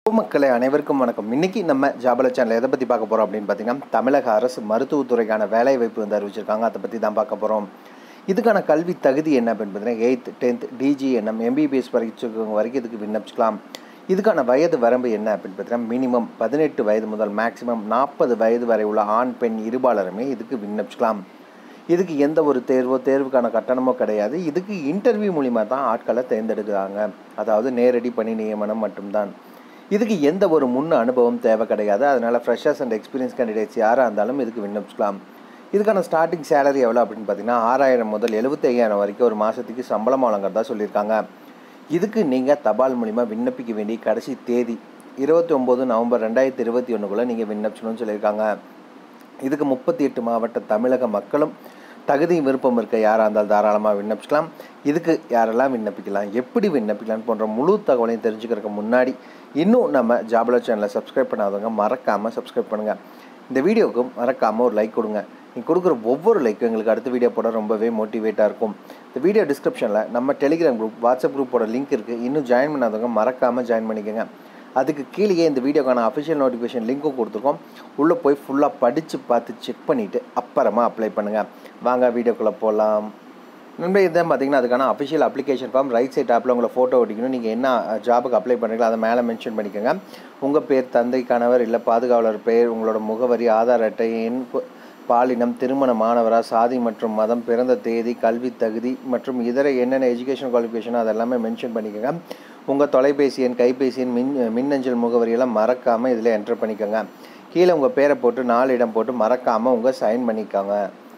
மக்களை அனைவருக்கும் வணக்கம் இன்னைக்கு நம்ம ஜாபல சேனல் எதை பற்றி பார்க்க போகிறோம் அப்படின்னு பார்த்தீங்கன்னா தமிழக அரசு மருத்துவத்துறைக்கான வேலை வாய்ப்பு வந்து அறிவிச்சிருக்காங்க அதை பற்றி தான் பார்க்க போகிறோம் இதுக்கான கல்வி தகுதி என்ன அப்படின்னு பார்த்தீங்கன்னா எயித் டென்த் டிஜிஎன்எம் எம்பிபிஎஸ் படிச்சிருக்கவங்க வரைக்கும் இதுக்கு விண்ணப்பிச்சுக்கலாம் இதுக்கான வயது வரம்பு என்ன அப்படின்னு பார்த்தீங்கன்னா மினிமம் பதினெட்டு வயது முதல் மேக்ஸிமம் நாற்பது வயது வரை உள்ள ஆண் பெண் இருபாலருமே இதுக்கு விண்ணப்பிச்சுக்கலாம் இதுக்கு எந்த ஒரு தேர்வோ தேர்வுக்கான கட்டணமோ கிடையாது இதுக்கு இன்டர்வியூ மூலிமா தான் ஆட்களை தேர்ந்தெடுக்கிறாங்க அதாவது நேரடி பணி நியமனம் மட்டும்தான் இதுக்கு எந்த ஒரு முன் அனுபவம் தேவை கிடையாது அதனால் ஃப்ரெஷர்ஸ் அண்ட் எக்ஸ்பீரியன்ஸ் கேண்டிடேட்ஸ் யாராக இருந்தாலும் இதுக்கு விண்ணப்பிச்சுக்கலாம் இதுக்கான ஸ்டார்டிங் சேலரி எவ்வளோ அப்படின்னு பார்த்தீங்கன்னா ஆறாயிரம் முதல் எழுபத்தி ஐயாயிரம் வரைக்கும் ஒரு மாதத்துக்கு சம்பளம் வழங்குறதா சொல்லியிருக்காங்க இதுக்கு நீங்கள் தபால் மூலிமா விண்ணப்பிக்க வேண்டிய கடைசி தேதி இருபத்தி ஒம்பது நவம்பர் ரெண்டாயிரத்தி இருபத்தி ஒன்றுக்குள்ளே நீங்கள் விண்ணப்பிச்சணும்னு சொல்லியிருக்காங்க இதுக்கு முப்பத்தி எட்டு மாவட்ட தமிழக மக்களும் தகுதி விருப்பம் இருக்க யாராக இருந்தாலும் தாராளமாக விண்ணப்பிக்கலாம் இதுக்கு யாரெல்லாம் விண்ணப்பிக்கலாம் எப்படி விண்ணப்பிக்கலாம் போன்ற முழு தகவலையும் தெரிஞ்சுக்கிறதுக்கு முன்னாடி இன்னும் நம்ம ஜாபலோ சேனலை சப்ஸ்கிரைப் பண்ணாதவங்க மறக்காமல் சப்ஸ்கிரைப் பண்ணுங்கள் இந்த வீடியோவுக்கு மறக்காமல் ஒரு லைக் கொடுங்க நீங்கள் கொடுக்குற ஒவ்வொரு லைக்கும் எங்களுக்கு அடுத்த வீடியோ போட ரொம்பவே மோட்டிவேட்டாக இருக்கும் இந்த வீடியோ டிஸ்கிரிப்ஷனில் நம்ம டெலிகிராம் குரூப் வாட்ஸ்அப் குரூப்போட லிங்க் இருக்குது இன்னும் ஜாயின் பண்ணாதவங்க மறக்காமல் ஜாயின் பண்ணிக்கோங்க அதுக்கு கீழேயே இந்த வீடியோக்கான அஃபிஷியல் நோட்டிஃபிகேஷன் லிங்க்கும் கொடுத்துருக்கோம் உள்ளே போய் ஃபுல்லாக படித்து பார்த்து செக் பண்ணிவிட்டு அப்புறமா அப்ளை பண்ணுங்கள் வாங்க வீடியோக்குள்ளே போகலாம் நண்பர் இதான் பார்த்தீங்கன்னா அதுக்கான official application form right side ஆப்பில் உங்களை ஃபோட்டோ ஒட்டிக்கணும் நீங்கள் என்ன ஜாபுக்கு அப்ளை பண்ணுறீங்களோ அதை மேலே மென்ஷன் பண்ணிக்கோங்க உங்கள் பேர் தந்தை கணவர் இல்லை பாதுகாவலர் பெயர் உங்களோட முகவரி ஆதார் அட்டை எண் பாலினம் திருமண மாணவரா சாதி மற்றும் மதம் பிறந்த தேதி கல்வி தகுதி மற்றும் இதர என்னென்ன எஜுகேஷன் குவாலிஃபிகேஷனோ அதெல்லாமே மென்ஷன் பண்ணிக்கோங்க உங்கள் தொலைபேசி எண் கைபேசி எண் மின் மின்னஞ்சல் முகவரியெல்லாம் மறக்காமல் இதில் என்டர் பண்ணிக்கோங்க கீழே உங்கள் பேரை போட்டு நாலு இடம் போட்டு மறக்காமல் உங்கள் சைன் பண்ணிக்கோங்க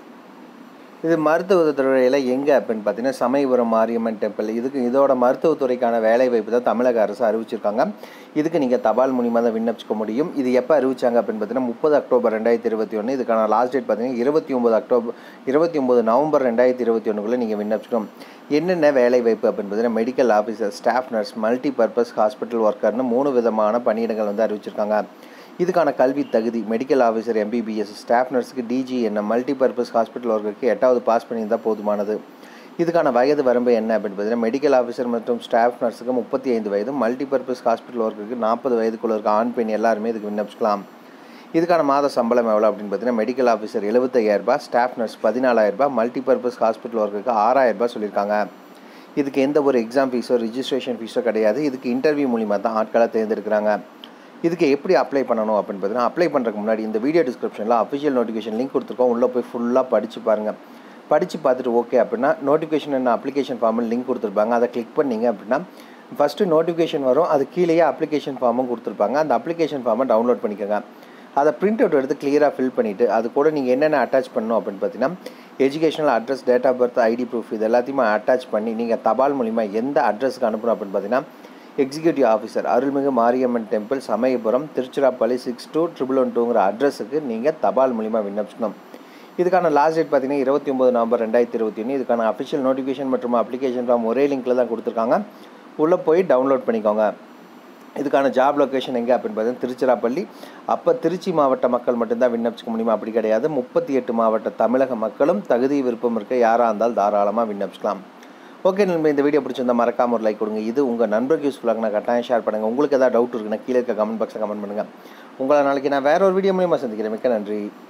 இது மருத்துவத்துறையில் எங்கே அப்படின்னு பார்த்தீங்கன்னா சமயபுரம் மாரியம்மன் டெம்பிள் இதுக்கு இதோட மருத்துவத்துறைக்கான வேலை வாய்ப்பு தான் தமிழக அரசு அறிவிச்சிருக்காங்க இதுக்கு நீங்கள் தபால் மூலியமாக தான் விண்ணப்பிச்சுக்க முடியும் இது எப்போ அறிவிச்சாங்க அப்படின்னு பார்த்தீங்கன்னா முப்பது அக்டோபர் ரெண்டாயிரத்தி இருபத்தி ஒன்று இதுக்கான லாஸ்ட் டேட் பார்த்தீங்கன்னா இருபத்தி ஒம்பது அக்டோபர் இருபத்தி ஒம்பது நவம்பர் ரெண்டாயிரத்தி இருபத்தி ஒன்றுக்குள்ளே நீங்கள் விண்ணப்பிச்சுக்கணும் என்னென்ன வேலை வாய்ப்பு அப்படின்னு பார்த்தீங்கன்னா medical officer staff nurse multi purpose hospital ஒர்க்கர்னு மூணு விதமான பணியிடங்கள் வந்து அறிவிச்சிருக்காங்க இதுக்கான கல்வி தகுதி மெடிக்கல் ஆஃபீஸர் எம்பிபிஎஸ் ஸ்டாஃப் நர்ஸுக்கு டிஜி என்ன மல்டி பர்பஸ் ஹாஸ்பிட்டல் ஒர்க்கருக்கு எட்டாவது பாஸ் பண்ணியிருந்தால் போதுமானது இதுக்கான வயது வரம்பு என்ன அப்படின்னு பார்த்தீங்கன்னா மெடிக்கல் ஆஃபீஸர் மற்றும் ஸ்டாஃப் நர்ஸுக்கு முப்பத்தி ஐந்து வயது மல்டி பர்பஸ் ஹாஸ்பிட்டல் ஒர்க்கருக்கு நாற்பது வயதுக்குள்ள இருக்க ஆண் பெண் எல்லாருமே இதுக்கு விண்ணப்பிச்சுக்கலாம் இதுக்கான மாத சம்பளம் எவ்வளோ அப்படின்னு பார்த்தீங்கன்னா மெடிக்கல் ஆஃபீஸர் எழுபத்தையாயிரரூபா ஸ்டாஃப் நர்ஸ் பதினாலாயிரரூபா மல்டி பர்பஸ் ஹாஸ்பிட்டல் ஒர்க்குக்கு ஆறாயிரரூபா சொல்லியிருக்காங்க இதுக்கு எந்த ஒரு எக்ஸாம் ஃபீஸோ ரிஜிஸ்ட்ரேஷன் ஃபீஸோ கிடையாது இதுக்கு இன்டர்வியூ மூலிமா தான் ஆட்களை தேர்ந்தெடுக்கிறாங்க இதுக்கு எப்படி அப்ளை பண்ணணும் அப்படின்னு பார்த்தீங்கன்னா அப்ளை பண்ணுறதுக்கு முன்னாடி இந்த வீடியோ டிஸ்கிரிப்ஷனில் அஃபிஷியல் நோட்டிஃபிகேஷன் லிங்க் கொடுத்துருக்கோம் உள்ளே போய் ஃபுல்லாக படித்து பாருங்கள் படித்து பார்த்துட்டு ஓகே அப்படின்னா நோட்டிஃபிகேஷன் என்ன அப்ளிகேஷன் ஃபார்மில் லிங்க் கொடுத்துருப்பாங்க அதை கிளிக் பண்ணிங்க அப்படின்னா ஃபஸ்ட்டு நோட்டிஃபிகேஷன் வரும் அது கீழேயே அப்ளிகேஷன் ஃபார்மும் கொடுத்துருப்பாங்க அந்த அப்ளிகேஷன் ஃபார்மை டவுன்லோட் பண்ணிக்கோங்க அதை பிரிண்ட் அவுட் எடுத்து கிளியராக ஃபில் பண்ணிவிட்டு அது கூட நீங்கள் என்னென்ன அட்டாச் பண்ணணும் அப்படின்னு பார்த்தீங்கன்னா educational address date of birth ID proof இது எல்லாத்தையுமே அட்டாச் பண்ணி நீங்கள் தபால் மூலிமா எந்த அட்ரஸ்க்கு அனுப்பணும் அப்படின்னு பார்த்தீங்கன்னா எக்ஸிக்யூட்டிவ் ஆஃபீஸர் அருள்மிகு Mariamman temple Samayapuram Tiruchirappalli six two triple one டூங்கிற அட்ரஸுக்கு நீங்கள் தபால் மூலிமா விண்ணப்பிக்கணும் இதுக்கான லாஸ்ட் டேட் பார்த்தீங்கன்னா இருபத்தி ஒம்பது நவம்பர் ரெண்டாயிரத்தி இருபத்தி ஒன்று இதுக்கான அஃபிஷியல் நோட்டிஃபிகேஷன் மற்றும் அப்ளிகேஷன் ஃபார்ம் ஒரே லிங்க்கில் தான் கொடுத்துருக்காங்க உள்ளே போய் டவுன்லோட் பண்ணிக்கோங்க இதுக்கான ஜாப் லொக்கேஷன் எங்கே அப்படின்னு பார்த்தீங்கன்னா திருச்சிராப்பள்ளி அப்போ திருச்சி மாவட்ட மக்கள் மட்டும்தான் விண்ணப்பிச்சிக்க முடியுமா அப்படி கிடையாது முப்பத்தி எட்டு மாவட்ட தமிழக மக்களும் தகுதி விருப்பம் இருக்க யாராக இருந்தாலும் தாராளமாக விண்ணப்பிச்சிக்கலாம் ஓகே நண்பர் இந்த வீடியோ பிடிச்சிருந்தா மறக்காம ஒரு லைக் கொடுங்க இது உங்கள் நண்பருக்கு யூஸ்ஃபுல்லாக நான் கட்டாயம் ஷேர் பண்ணுங்கள் உங்களுக்கு ஏதாவது டவுட் இருக்குன்னா கீழே இருக்க கமெண்ட் பாக்ஸில் கமெண்ட் பண்ணுங்கள் உங்களை நாளைக்கு நான் வேற ஒரு வீடியோ மூலியமாக சந்திக்கிறேன் மிக்க நன்றி